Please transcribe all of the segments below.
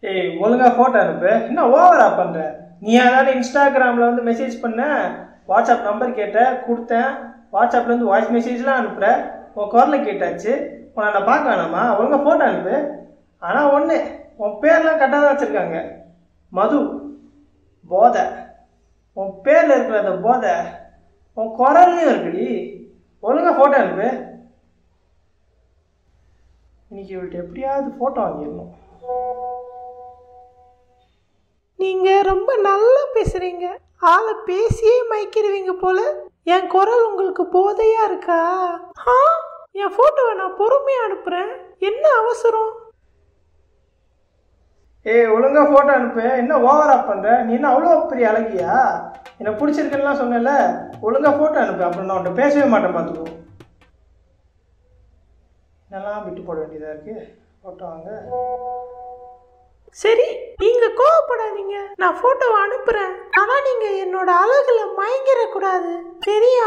ஏய் ஒழுங்கா ஃபோட்டோ அனுப்பு என்ன ஓவரா பண்ற நீ அதான இன்ஸ்டாகிராமில் வந்து மெசேஜ் பண்ண வாட்ஸ்அப் நம்பர் கேட்ட கொடுத்தேன் வாட்ஸ்அப்ல இருந்து வாய்ஸ் மெசேஜ்லாம் அனுப்புற உன் குரலை கேட்டாச்சு உன்னை நான் பார்க்க வேணாமா ஒழுங்கா ஃபோட்டோ அனுப்பு ஆனால் ஒன்று உன் பேர்லாம் கரெக்டாக தான் வச்சுருக்காங்க மது போதை உன் பேரில் இருக்கிற அந்த போதை உன் குரல்லையும் இருக்குடி ஒழுங்கா ஃபோட்டோ அனுப்பு இன்னைக்கு இவள்கிட்ட எப்படியாவது ஃபோட்டோ வாங்கிடணும் நீங்க ரொம்ப நல்லா பேசுறீங்க ஆளை பேசியே மயக்கிடுவீங்க போல என் குரல் உங்களுக்கு போதையா இருக்கா ஆ என் போட்டோவை நான் பொறுமையா அனுப்புறேன் என்ன அவசரம் ஏய் ஒழுங்கா ஃபோட்டோ அனுப்பு என்ன ஓவரா பண்ற நீ என்ன அவ்வளோ பெரிய அழகியா என்னை பிடிச்சிருக்குன்னுலாம் சொன்னேன்ல ஒழுங்கா ஃபோட்டோ அனுப்பு அப்புறம் நான் உன்ட்ட பேசவே மாட்டேன் பார்த்துக்கோ என்னெல்லாம் விட்டு போட வேண்டியதா இருக்கு ஃபோட்டோ வாங்க சரி நீங்க கோவப்படாதீங்க நான் போட்டோவை அனுப்புறேன் ஆனா நீங்க என்னோட அழகுல மயங்கிட கூடாது சரியா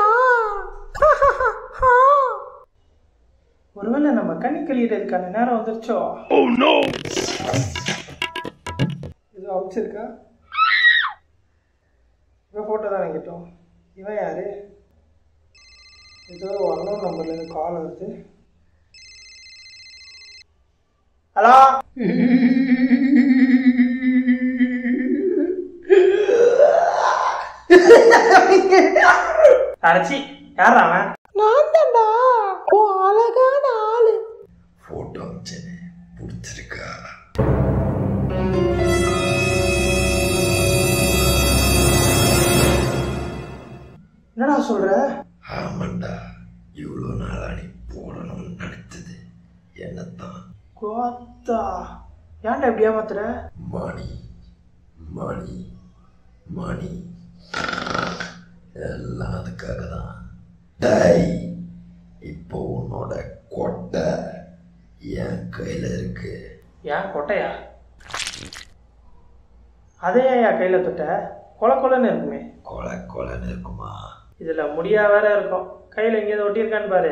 ஒருவேளை நம்ம கண்ணி கழியறதுக்கான நேரம் வந்துருச்சோ இது அவுச்சிருக்கா இவன் ஃபோட்டோ தான் வாங்கிட்டோம் இவன் யாரு ஏதோ ஒன்னும் நம்பர்லேருந்து கால் வருது ஹலோ அரைச்சி யாரா அவன் நான் தான்டா ஓ அழகான ஆளு ஃபோட்டோ அமிச்சேனே பிடிச்சிருக்கா என்னடா சொல்ற ஆமாண்டா இவ்வளோ நாளா நீ போடணும்னு நினைச்சது என்னத்தான் கோத்தா ஏன்டா இப்படி ஏமாத்துற மணி மணி மணி எல்லாம் அதுக்காக தான் டை இப்போ உன்னோட கொட்டை என் கையில் இருக்கு ஏன் கொட்டையா அதே ஏன் கையில் தொட்ட கொல கொலன்னு இருக்குமே கொலை கொலைன்னு இருக்குமா இதில் முடியா வேற இருக்கும் கையில் எங்கேயாவது ஒட்டியிருக்கான்னு பாரு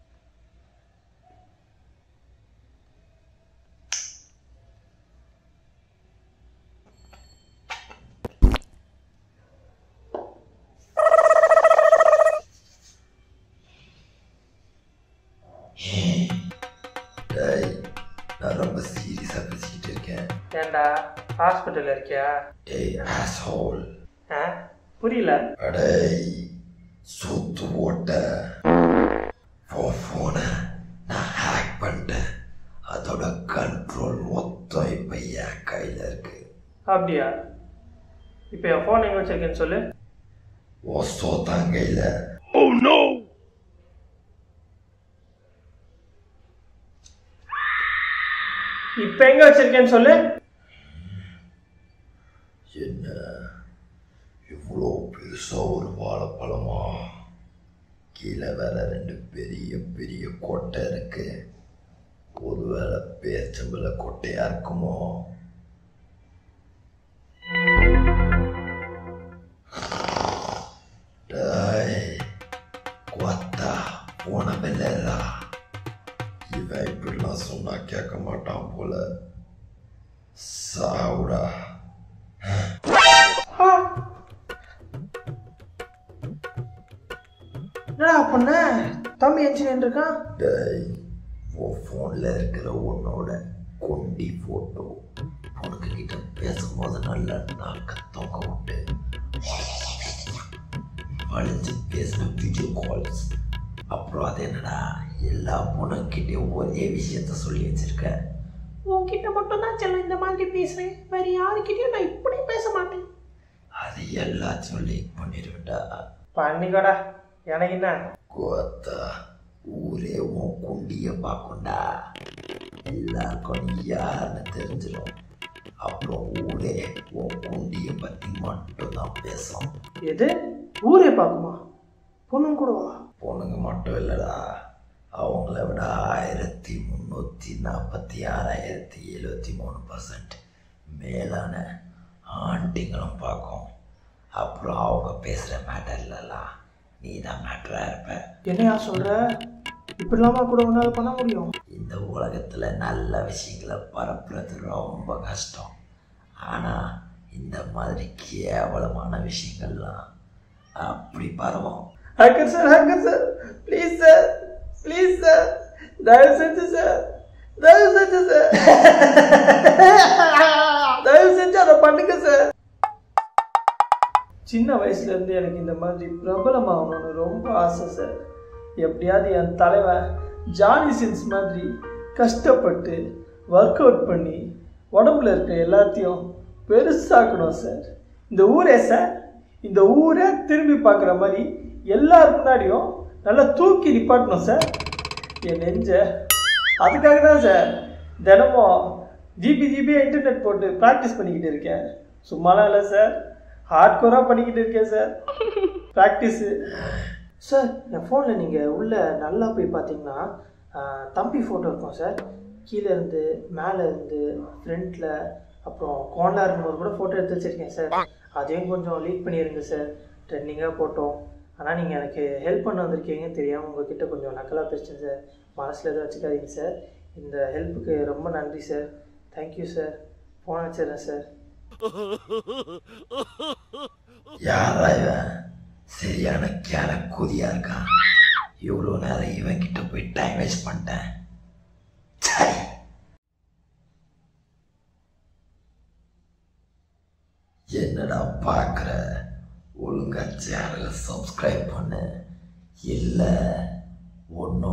டை நான் ரொம்ப சீரியஸாக பேசிக்கிட்டு இருக்கேன் ஏன்டா ஹாஸ்பிட்டலில் இருக்கியா டேய் ஆஸ்ஹோல் ஆ புரியல அடே சுத்து ஓட்ட ஃபோனை நான் ஹேக் பண்ணிட்டேன் அதோட கண்ட்ரோல் மொத்தம் இப்போ என் கையில் இருக்கு அப்படியா இப்போ என் ஃபோன் எங்கே வச்சிருக்கேன்னு சொல்லு ஒசோ தான் கையில் இப்போ எங்கே வச்சிருக்கேன்னு சொல்லு என்ன இவ்வளோ பெருசாக ஒரு வாழைப்பழமா கீழே வேற ரெண்டு பெரிய பெரிய கொட்டை இருக்கு ஒருவேளை பேச்சம்பள கொட்டையா இருக்குமோ டேய் கொத்தா போன பெல்லா இவன் இப்படிலாம் சொன்னா கேட்க மாட்டான் போல சாவுடா என்னடா பண்ண தம்பி என்ஜினியர் இருக்கான் டேய் உன் ஃபோனில் இருக்கிற உன்னோட கொண்டி ஃபோட்டோ உனக்கு கிட்ட பேசும்போது நல்ல நாக்க தொங்க விட்டு வளைஞ்சு பேசின வீடியோ கால்ஸ் அப்புறம் அது என்னடா எல்லா பொண்ணுக்கிட்டையும் ஒரே விஷயத்த சொல்லி வச்சிருக்க உன்கிட்ட மட்டும் தான் செல்லம் இந்த மாதிரி பேசுறேன் வேற யாருக்கிட்டயும் நான் இப்படி பேச மாட்டேன் அது எல்லாத்தையும் லீக் பண்ணிடுவேன்டா பண்ணிக்கோடா எனக்கு என்ன கோத்தா ஊரே உன் குண்டிய பார்க்கும்டா எல்லாருக்கும் நீ யாருன்னு தெரிஞ்சிடும் அப்புறம் ஊரே உன் குண்டிய பற்றி மட்டும்தான் பேசும் எது ஊரே பார்க்குமா பொண்ணும் கூடவா பொண்ணுங்க மட்டும் இல்லைடா அவங்கள விட ஆயிரத்தி முந்நூற்றி நாற்பத்தி ஆறாயிரத்தி எழுபத்தி மூணு பர்சன்ட் மேலான ஆண்டிங்களும் பார்க்கும் அப்புறம் அவங்க பேசுகிற மேட்டர்லலாம் நீ தான் மேட்டராக இருப்ப என்னையா சொல்ற இப்படிலாமா கூட உன்னால் பண்ண முடியும் இந்த உலகத்தில் நல்ல விஷயங்களை பரப்புறது ரொம்ப கஷ்டம் ஆனால் இந்த மாதிரி கேவலமான விஷயங்கள்லாம் அப்படி பரவும் hacker sir hacker sir please sir please sir தயவு செஞ்சு சார் தயவு செஞ்சு சார் தயவு செஞ்சு அதை பண்ணுங்க சார் சின்ன வயசுல இருந்து எனக்கு இந்த மாதிரி பிரபலமாகணும்னு ரொம்ப ஆசை சார் எப்படியாவது என் தலைவன் ஜானி சின்ஸ் மாதிரி கஷ்டப்பட்டு ஒர்க் அவுட் பண்ணி உடம்புல இருக்க எல்லாத்தையும் பெருசாக்கணும் சார் இந்த ஊரே சார் இந்த ஊரே திரும்பி பார்க்குற மாதிரி எல்லார் முன்னாடியும் நல்லா தூக்கி நிப்பாட்டணும் சார் என் நெஞ்ச அதுக்காக தான் சார் தினமும் ஜிபி ஜிபியாக இன்டர்நெட் போட்டு ப்ராக்டிஸ் பண்ணிக்கிட்டு இருக்கேன் சும்மாலாம் இல்லை சார் ஹார்ட் கோராக பண்ணிக்கிட்டு இருக்கேன் சார் ப்ராக்டிஸு சார் என் ஃபோனில் நீங்கள் உள்ளே நல்லா போய் பார்த்தீங்கன்னா ஆஹ், தம்பி ஃபோட்டோ இருக்கும் சார் கீழே இருந்து மேலே இருந்து ஃப்ரண்ட்டில் அப்புறம் கோர்னரில் இருந்து கூட ஃபோட்டோ எடுத்து வச்சுருக்கேன் சார் அதையும் கொஞ்சம் லீக் பண்ணிடுங்க சார் ட்ரெண்டிங்காக போட்டோம் ஆனால் நீங்கள் எனக்கு ஹெல்ப் பண்ண வந்திருக்கீங்கன்னு தெரியாமல் உங்ககிட்ட கொஞ்சம் நக்கலாக பேசிட்டேன் சார் மனசில் எதுவும் வச்சுக்காதீங்க சார் இந்த ஹெல்ப்புக்கு ரொம்ப நன்றி சார் தேங்க்யூ சார் ஃபோன் வச்சிடுறேன் சார் யாரா இவன் சரியான கேன கூதியா இருக்கான் இவ்வளோ நேரம் இவன் கிட்ட போய் டைம் வேஸ்ட் பண்ணிட்டேன் சை என்னடா பார்க்குற ஒழுங்கா சேனலை சப்ஸ்கிரைப் பண்ணு இல்லை ஒன்னோட